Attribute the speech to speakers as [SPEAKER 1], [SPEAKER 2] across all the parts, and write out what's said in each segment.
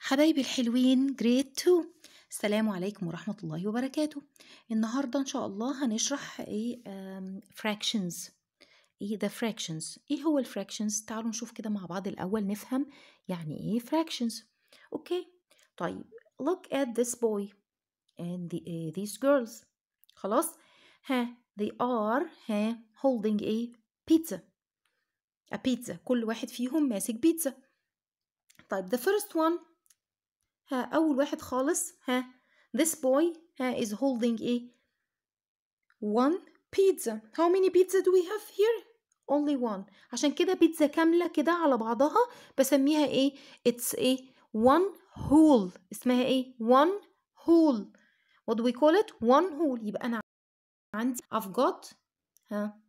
[SPEAKER 1] حبايبي الحلوين جريد 2 السلام عليكم ورحمة الله وبركاته النهاردة إن شاء الله هنشرح إيه fractions إيه the fractions إيه هو الفراكشنز تعالوا نشوف كده مع بعض الأول نفهم يعني إيه fractions أوكي طيب look at this boy and the, uh, these girls خلاص ها they are ها holding a pizza a pizza كل واحد فيهم ماسك بيتزا طيب the first one ها أول واحد خالص ها this boy ها is holding a one pizza how many pizza do we have here only one عشان كده بيتزا كاملة كده على بعضها بسميها ايه it's a one whole اسمها ايه one whole what do we call it one whole يبقى أنا عندي I've got ها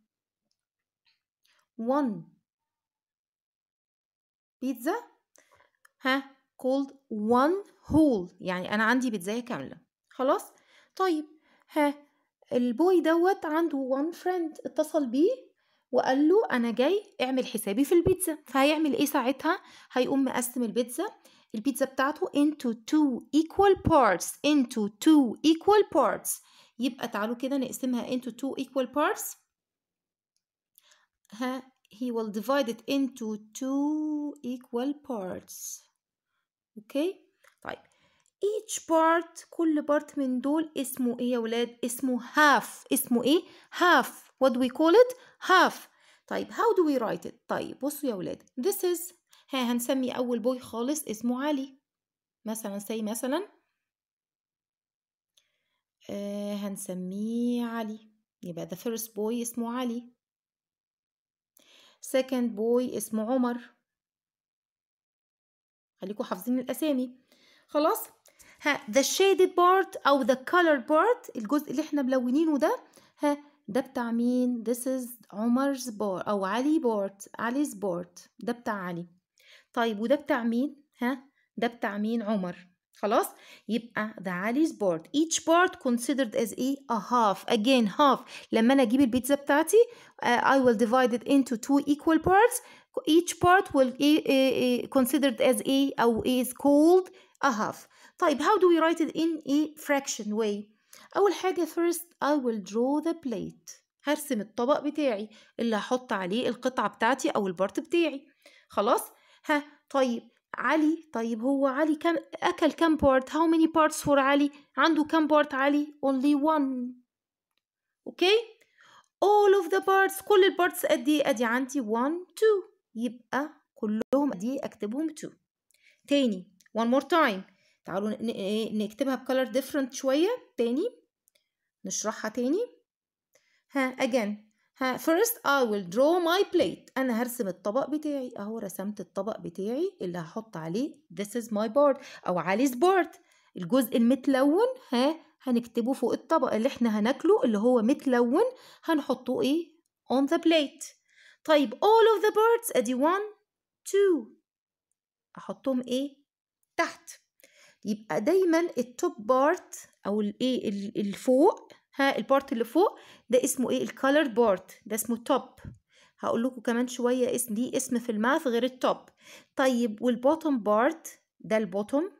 [SPEAKER 1] one pizza ها called one whole يعني أنا عندي بيتزاية كاملة خلاص طيب ها البوي دوت عنده one friend اتصل بيه وقال له أنا جاي اعمل حسابي في البيتزا فهيعمل إيه ساعتها هيقوم مقسم البيتزا البيتزا بتاعته into two equal parts into two equal parts يبقى تعالوا كده نقسمها into two equal parts ها he will divide it into two equal parts اوكي طيب each part كل part من دول اسمه ايه يا ولاد اسمه half اسمه ايه half what do we call it half طيب how do we write it طيب بصوا يا ولاد this is ها هنسمي اول بوي خالص اسمه علي مثلا say مثلا آه هنسميه علي يبقى the first boy اسمه علي second boy اسمه عمر خليكم حافظين الأسامي خلاص ها the shaded part أو the colored part الجزء اللي احنا ملونينه ده ها ده بتاع مين this is عمر's بار أو علي بارت علي's بارت ده بتاع علي طيب وده بتاع مين ها ده بتاع مين عمر خلاص يبقى the Ali's part each part considered as a, a half again half لما انا اجيب البيتزا بتاعتي uh, I will divide it into two equal parts each part will be uh, uh, considered as a أو is called a half طيب how do we write it in a fraction way أول حاجة first I will draw the plate هرسم الطبق بتاعي اللي هحط عليه القطعة بتاعتي أو البارت بتاعي خلاص ها طيب علي طيب هو علي كم أكل كم بارت how many parts for علي عنده كم بارت علي only one اوكي okay? all of the parts كل البارتس قد ايه ادي عندي 1 2 يبقى كلهم دي اكتبهم 2 تاني one more time تعالوا نكتبها بكلر different شوية تاني نشرحها تاني ها again ها first I will draw my plate أنا هرسم الطبق بتاعي أهو رسمت الطبق بتاعي اللي هحط عليه this is my board أو علي's board الجزء المتلون ها هنكتبه فوق الطبق اللي احنا هناكله اللي هو متلون هنحطه ايه on the plate طيب all of the birds ادي 1 2 احطهم ايه تحت يبقى دايما التوب بارت او الايه الفوق ها البارت اللي فوق ده اسمه ايه الكالر بارت ده اسمه توب هقول لكم كمان شويه اسم دي اسم في الماث غير التوب طيب والبوتوم بارت ده البوتوم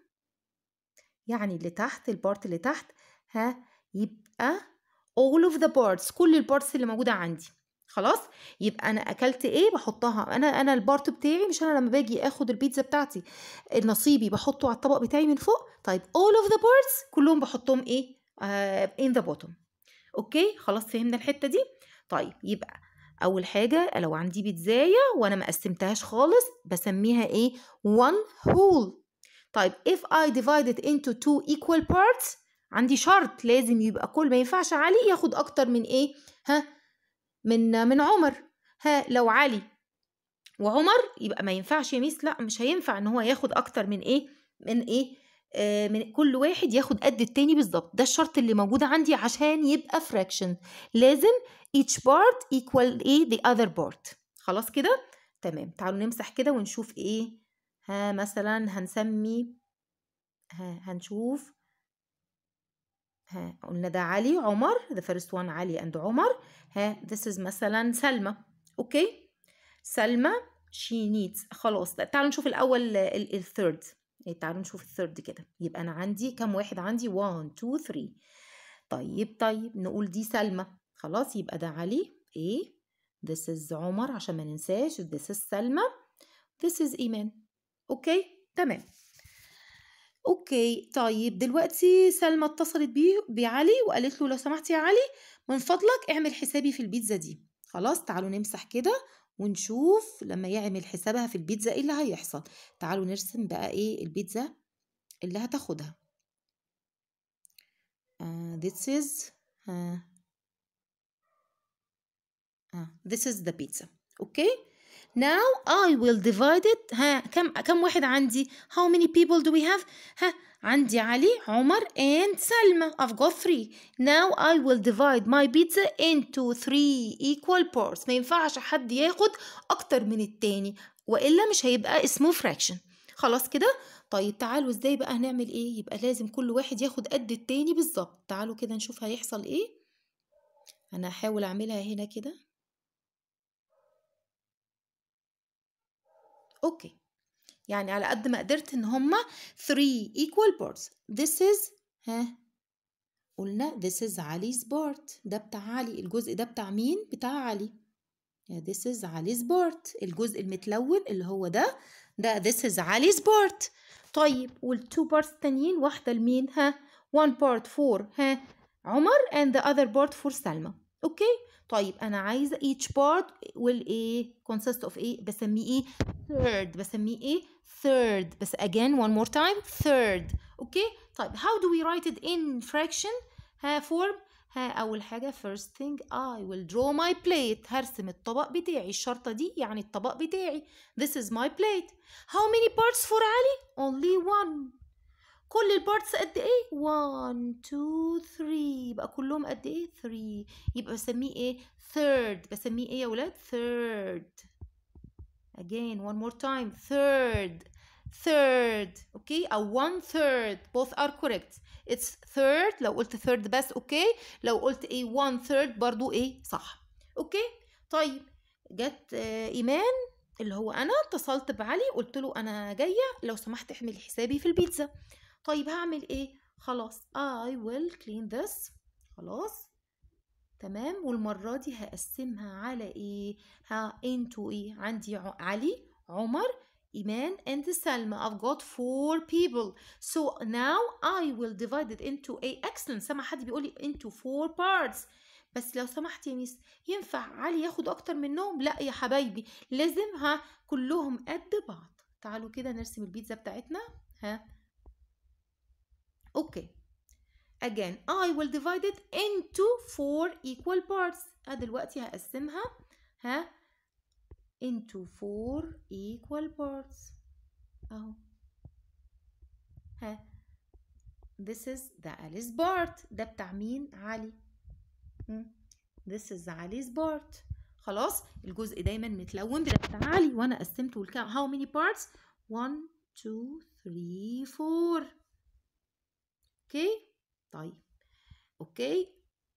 [SPEAKER 1] يعني اللي تحت البارت اللي تحت ها يبقى all of the parts كل البارتس اللي موجوده عندي خلاص يبقى انا اكلت ايه بحطها انا انا البارت بتاعي مش انا لما باجي اخد البيتزا بتاعتي نصيبي بحطه على الطبق بتاعي من فوق طيب all of the parts كلهم بحطهم ايه آه in the bottom اوكي خلاص فهمنا الحته دي طيب يبقى اول حاجه لو عندي بيتزايه وانا ما قسمتهاش خالص بسميها ايه one whole طيب if I divide it into two equal parts عندي شرط لازم يبقى كل ما ينفعش علي ياخد اكتر من ايه ها من من عمر ها لو علي وعمر يبقى ما ينفعش يا ميس لا مش هينفع ان هو ياخد اكتر من ايه من ايه آه من كل واحد ياخد قد التاني بالظبط ده الشرط اللي موجود عندي عشان يبقى fraction لازم each part equal ايه the other part خلاص كده تمام تعالوا نمسح كده ونشوف ايه ها مثلا هنسمي ها هنشوف ها قلنا ده علي عمر the first one علي and عمر ها this is مثلا سلمى اوكي سلمى she needs خلاص تعالوا نشوف الاول الثيرد إيه، تعالوا نشوف الثيرد كده يبقى انا عندي كم واحد عندي 1 2 3 طيب طيب نقول دي سلمى خلاص يبقى ده علي ايه this is عمر عشان ما ننساش this is سلمى this is ايمان اوكي تمام اوكي طيب دلوقتي سلمى اتصلت بيه بعلي وقالت له لو سمحت يا علي من فضلك اعمل حسابي في البيتزا دي خلاص تعالوا نمسح كده ونشوف لما يعمل حسابها في البيتزا ايه اللي هيحصل تعالوا نرسم بقى ايه البيتزا اللي هتاخدها uh, this is uh, uh, this is the pizza okay now I will divide it ها كم كم واحد عندي how many people do we have ها عندي علي عمر and سلمى I've got three now I will divide my pizza into three equal parts ما ينفعش حد ياخد أكتر من التاني وإلا مش هيبقى اسمه fraction خلاص كده طيب تعالوا ازاي بقى هنعمل ايه يبقى لازم كل واحد ياخد قد التاني بالظبط تعالوا كده نشوف هيحصل ايه انا هحاول اعملها هنا كده اوكي يعني على قد ما قدرت ان هما 3 equal parts this is ها قلنا this is علي's part ده بتاع علي الجزء ده بتاع مين بتاع علي this is علي's part الجزء المتلون اللي هو ده ده this is علي's part طيب والتو بارتس التانيين واحدة لمين ها one part for ها عمر and the other part for سلمى اوكي طيب انا عايزه each part will ايه consist of ايه بسميه ايه third بسميه ايه third بس again one more time third اوكي طيب how do we write it in fraction ها form ها اول حاجه first thing I will draw my plate هرسم الطبق بتاعي الشرطه دي يعني الطبق بتاعي this is my plate how many parts for علي only one كل البارتس قد ايه 1 2 3 يبقى كلهم قد ايه 3 يبقى بسميه ايه third بسميه ايه يا ولاد third again one more time third third اوكي او one third both are correct it's third لو قلت third بس اوكي لو قلت ايه one third برضو ايه صح اوكي طيب جت آه ايمان اللي هو انا اتصلت بعلي قلت له انا جايه لو سمحت احمل حسابي في البيتزا طيب هعمل ايه خلاص I will clean this خلاص تمام والمرة دي هقسمها على ايه ها انتو ايه عندي علي عمر إيمان and سلمى I've got four people so now I will divide it into a excellent سمع حد بيقول لي into four parts بس لو سمحت يا ميس ينفع علي ياخد اكتر منهم لا يا حبايبي لازم ها كلهم قد بعض تعالوا كده نرسم البيتزا بتاعتنا ها اوكي again I will divide it into four equal parts ها دلوقتي هقسمها ها into four equal parts اهو ها this is the Alice part ده بتاع مين علي this is علي's part خلاص الجزء دايما متلون ده بتاع علي وانا قسمته لكام how many parts 1 2 3 4 اوكي طيب اوكي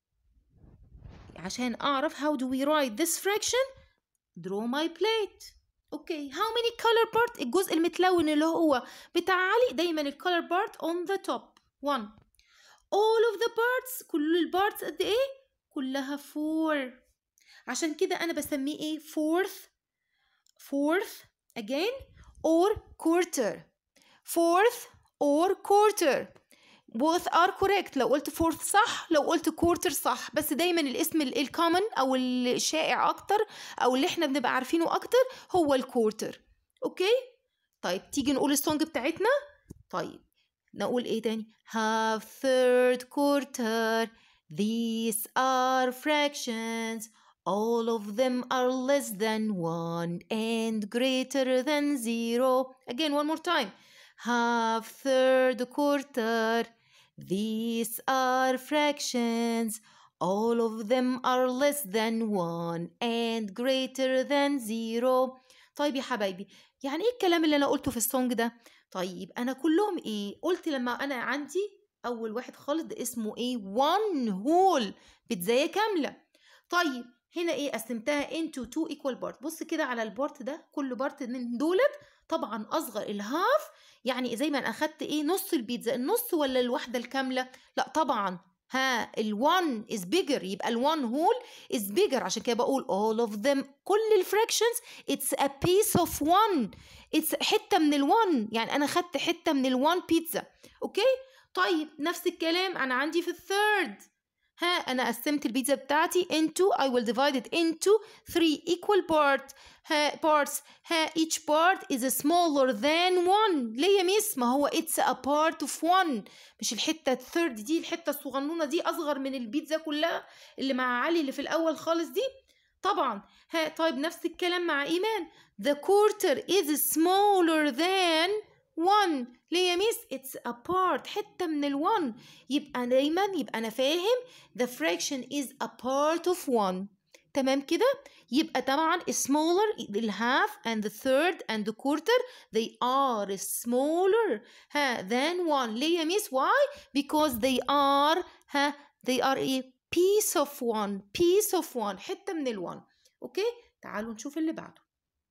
[SPEAKER 1] عشان اعرف how do we write this fraction draw my plate اوكي how many color part الجزء المتلون اللي هو بتاع علي دايما الكولر part on the top one all of the parts كل البارتس قد ايه كلها four عشان كده انا بسميه ايه fourth fourth again or quarter fourth or quarter both are correct لو قلت fourth صح لو قلت quarter صح بس دايما الاسم الكومن او الشائع اكتر او اللي احنا بنبقى عارفينه اكتر هو الكورتر اوكي طيب تيجي نقول السونج بتاعتنا طيب نقول ايه تاني half third quarter these are fractions all of them are less than one and greater than zero again one more time half third quarter These are fractions. All of them are less than one and greater than zero. طيب يا حبايبي يعني ايه الكلام اللي انا قلته في السونج ده طيب انا كلهم ايه قلت لما انا عندي اول واحد خالص ده اسمه ايه one whole بيتزاية كاملة طيب هنا ايه قسمتها into two equal part بص كده على البارت ده كل بارت من دولت طبعا اصغر الهاف يعني زي ما انا اخدت ايه نص البيتزا النص ولا الواحده الكامله لا طبعا ها ال1 is bigger يبقى ال1 whole is bigger عشان كده بقول all of them كل الفراكشنز it's a piece of one it's حته من ال1 يعني انا خدت حته من ال1 بيتزا اوكي طيب نفس الكلام انا عندي في الثيرد ها انا قسمت البيتزا بتاعتي into I will divide it into three equal part ها parts ها each part is smaller than one ليه يا ميس ما هو it's a part of one مش الحتة الثيرد دي الحتة الصغنونة دي أصغر من البيتزا كلها اللي مع علي اللي في الأول خالص دي طبعا ها طيب نفس الكلام مع إيمان the quarter is smaller than one ليه يا ميس it's a part حتة من الون يبقى دايما يبقى أنا فاهم the fraction is a part of one تمام كده يبقى طبعا smaller the half and the third and the quarter they are smaller ها than one ليه يا ميس why because they are ها they are a piece of one piece of one حتة من الون اوكي تعالوا نشوف اللي بعده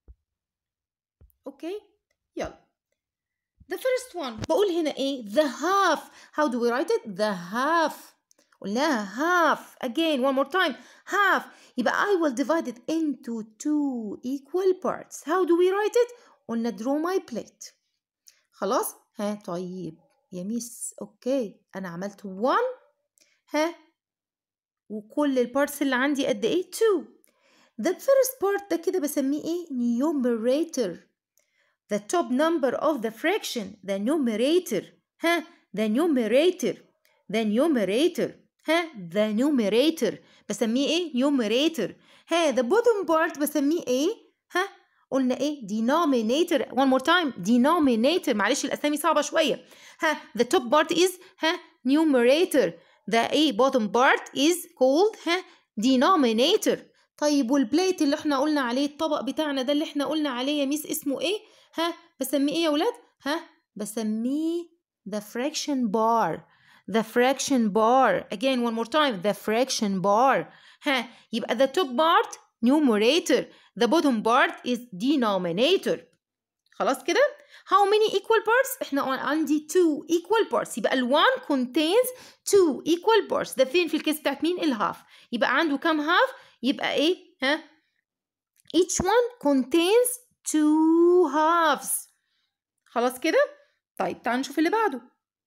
[SPEAKER 1] اوكي يلا The first one بقول هنا ايه the half how do we write it the half قلناها half again one more time half يبقى I will divide it into two equal parts how do we write it قلنا draw my plate خلاص ها طيب يا ميس اوكي انا عملت one ها وكل البارتس اللي عندي قد ايه two the first part ده كده بسميه ايه numerator the top number of the fraction the numerator ها the numerator the numerator ها the numerator بسميه ايه numerator ها the bottom part بسميه ايه ها قلنا ايه denominator one more time denominator معلش الاسامي صعبه شويه ها the top part is ها numerator the ايه bottom part is called ها denominator طيب والبليت اللي احنا قلنا عليه الطبق بتاعنا ده اللي احنا قلنا عليه يا ميس اسمه ايه ها بسميه ايه يا ولاد ها بسميه the fraction bar the fraction bar again one more time the fraction bar ها يبقى the top part numerator the bottom part is denominator خلاص كده how many equal parts احنا عندي two equal parts يبقى ال one contains two equal parts ده فين في الكيس بتاعت مين الهاف يبقى عنده كام هاف يبقى ايه ها each one contains two halves خلاص كده طيب تعال نشوف اللي بعده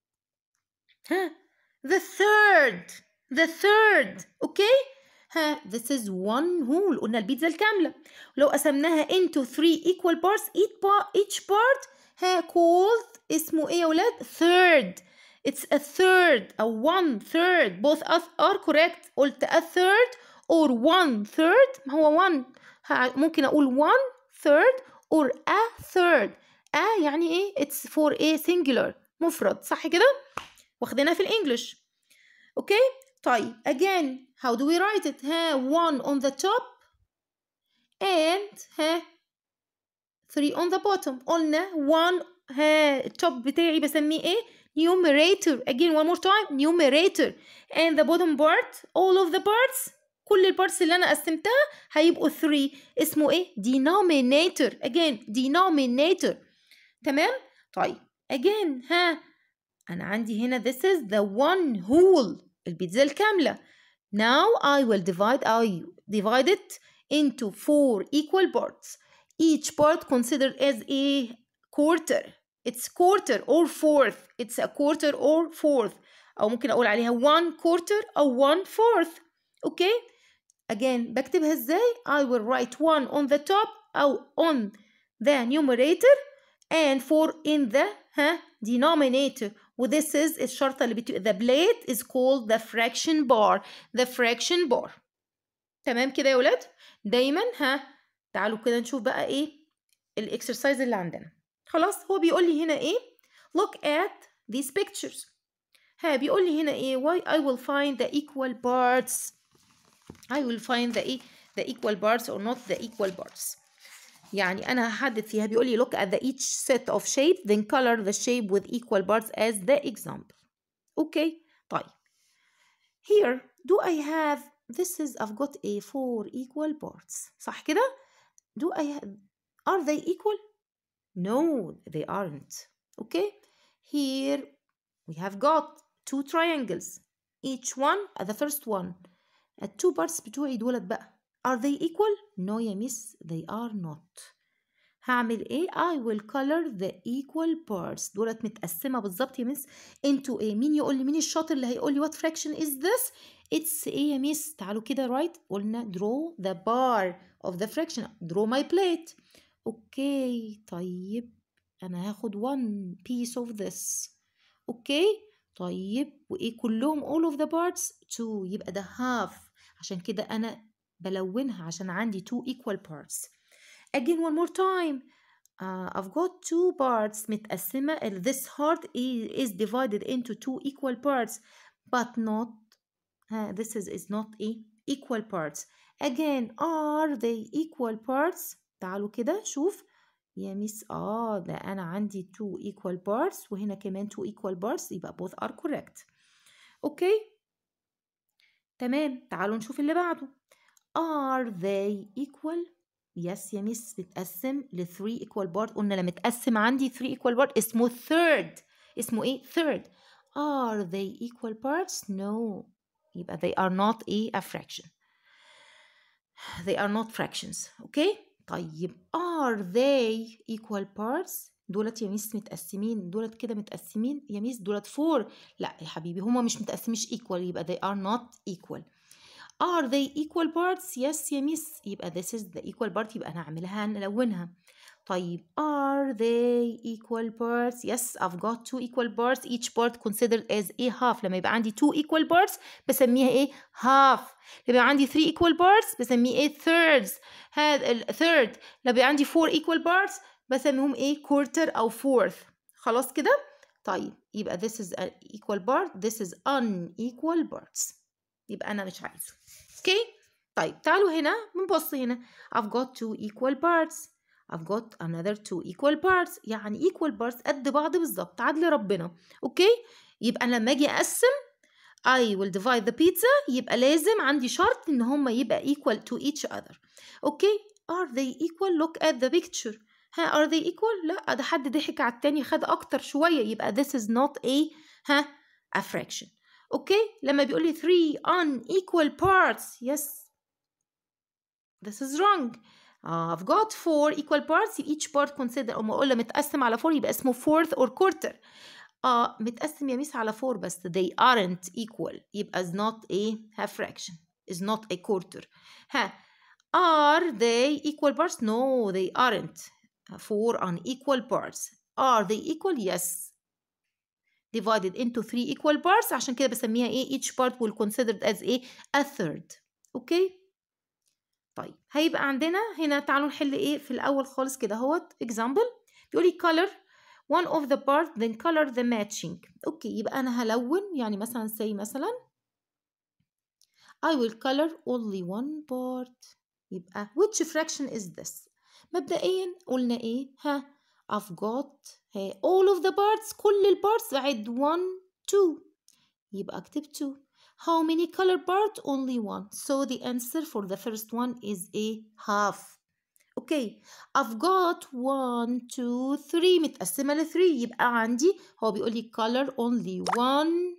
[SPEAKER 1] ها the third the third اوكي ها this is one whole قلنا البيتزا الكاملة لو قسمناها into three equal parts each part, each part ها called اسمه ايه يا ولاد third it's a third a one third both are correct قلت a third or one third هو one ممكن اقول one third or a third a يعني ايه it's for a singular مفرد صح كده واخدينها في الانجليش اوكي طيب again how do we write it ها one on the top and ها three on the bottom قلنا one ها التوب بتاعي بسميه ايه numerator again one more time numerator and the bottom part all of the parts كل البارتس اللي انا قسمتها هيبقوا 3 اسمه ايه denominator again denominator تمام طيب again ها انا عندي هنا this is the one whole البيتزا الكامله now I will divide I divide it into four equal parts each part considered as a quarter it's quarter or fourth it's a quarter or fourth او ممكن اقول عليها one quarter او one fourth اوكي okay? again بكتبها ازاي I will write one on the top أو on the numerator and four in the ها denominator و this is الشرطة اللي بتو... the plate is called the fraction bar the fraction bar تمام كده يا ولاد دايما ها تعالوا كده نشوف بقى ايه الاكسرسايز اللي عندنا خلاص هو بيقول لي هنا ايه look at these pictures ها بيقول لي هنا ايه why I will find the equal parts I will find the the equal parts or not the equal parts يعني أنا هحدد فيها بيقول لي look at the each set of shape then color the shape with equal parts as the example okay طيب here do I have this is I've got a four equal parts صح كده do I are they equal no they aren't okay here we have got two triangles each one uh, the first one التو parts بتوعي دولت بقى are they equal no يا miss they are not هعمل ايه I will color the equal parts دولت متقسمة بالظبط يا مس انتوا ايه مين يقول لي مين الشاطر اللي هيقول لي what fraction is this it's ايه يا مس تعالوا كده right قلنا draw the bar of the fraction draw my plate اوكي طيب انا هاخد one piece of this اوكي طيب وايه كلهم all of the parts two يبقى ده half عشان كده انا بلونها عشان عندي two equal parts again one more time uh, I've got two parts متقسمة this heart is divided into two equal parts but not uh, this is, is not a equal parts again are they equal parts تعالوا كده شوف يا ميس اه ده انا عندي two equal parts وهنا كمان two equal parts يبقى both are correct اوكي تمام تعالوا نشوف اللي بعده are they equal يس يا ميس بتقسم ل 3 equal part قلنا لما تقسم عندي 3 equal part اسمه third اسمه ايه third are they equal parts no يبقى they are not a, a fraction they are not fractions اوكي طيب are they equal parts دولت يا ميس متقسمين دولت كده متقسمين يا ميس دولت 4 لا يا حبيبي هما مش متقسمش equal يبقى they are not equal are they equal parts yes يا ميس يبقى this is the equal part يبقى هنعملها نلونها طيب are they equal parts yes I've got two equal parts each part considered as a half لما يبقى عندي two equal parts بسميها ايه half لما يبقى عندي three equal parts بسميه ايه thirds هذا ال third لما يبقى عندي four equal parts بسميهم ايه quarter او fourth خلاص كده طيب يبقى this is an equal part this is unequal parts يبقى انا مش عايزه اوكي طيب تعالوا هنا بنبص هنا I've got two equal parts I've got another two equal parts يعني equal parts قد بعض بالظبط عدل ربنا اوكي يبقى لما اجي اقسم I will divide the pizza يبقى لازم عندي شرط ان هما يبقى equal to each other اوكي are they equal look at the picture ها are they equal لا ده حد ضحك على التاني خد اكتر شويه يبقى this is not a ها a fraction اوكي لما بيقول لي 3 unequal parts yes this is wrong uh, I've got four equal parts each part consider أما أقول متقسم على 4 يبقى اسمه fourth or quarter اه متقسم يا ميس على 4 بس they aren't equal يبقى is not a half fraction is not a quarter ها are they equal parts no they aren't four unequal parts are they equal yes divided into three equal parts عشان كده بسميها ايه each part will considered as a a third اوكي طيب هيبقى عندنا هنا تعالوا نحل ايه في الاول خالص كده اهوت example بيقولي color one of the part then color the matching اوكي يبقى انا هلون يعني مثلا say مثلا I will color only one part يبقى which fraction is this مبدئيا قلنا ايه ها I've got ها all of the parts كل البارتس بعد 1 2 يبقى اكتب 2 how many color part only one so the answer for the first one is a half اوكي I've got 1 2 3 متقسمة ل 3 يبقى عندي هو بيقول لي color only one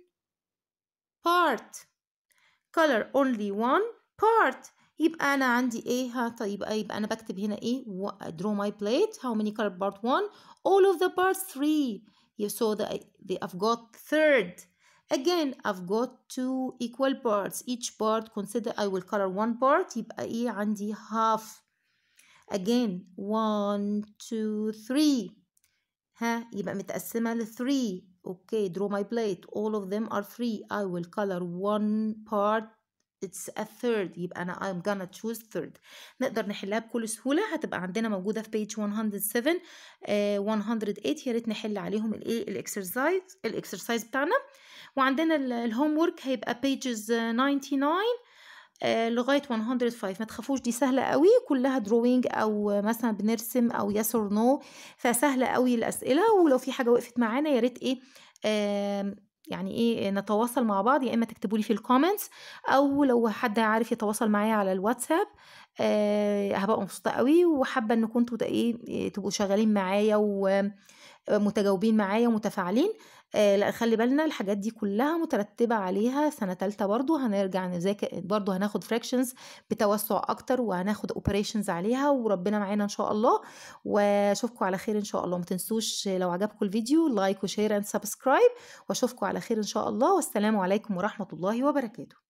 [SPEAKER 1] part color only one part يبقى أنا عندي إيه ها طيب يبقى أنا بكتب هنا إيه draw my plate how many color part one all of the parts three so that they, I've got third again I've got two equal parts each part consider I will color one part يبقى إيه عندي half again one two three ها يبقى متقسمة ل three okay draw my plate all of them are three I will color one part it's a third يبقى أنا I'm gonna choose third نقدر نحلها بكل سهولة هتبقى عندنا موجودة في page 107 uh, 108 يا ريت نحل عليهم الايه الاكسرسايز الاكسرسايز بتاعنا وعندنا الهوم ورك هيبقى pages 99 آه لغاية 105 ما تخافوش دي سهلة قوي كلها دروينج أو مثلا بنرسم أو يس اور نو فسهلة قوي الأسئلة ولو في حاجة وقفت معانا يا ريت إيه آه يعني ايه نتواصل مع بعض يا اما تكتبوا لي في الكومنتس او لو حد عارف يتواصل معايا على الواتساب آه هبقى مبسوطه قوي وحابه ان كنتوا ايه تبقوا شغالين معايا ومتجاوبين معايا ومتفاعلين آه لا خلي بالنا الحاجات دي كلها مترتبة عليها سنة تالتة برضو هنرجع نذاكر برضو هناخد fractions بتوسع أكتر وهناخد operations عليها وربنا معانا إن شاء الله وأشوفكم على خير إن شاء الله متنسوش لو عجبكم الفيديو لايك وشير and سبسكرايب وأشوفكم على خير إن شاء الله والسلام عليكم ورحمة الله وبركاته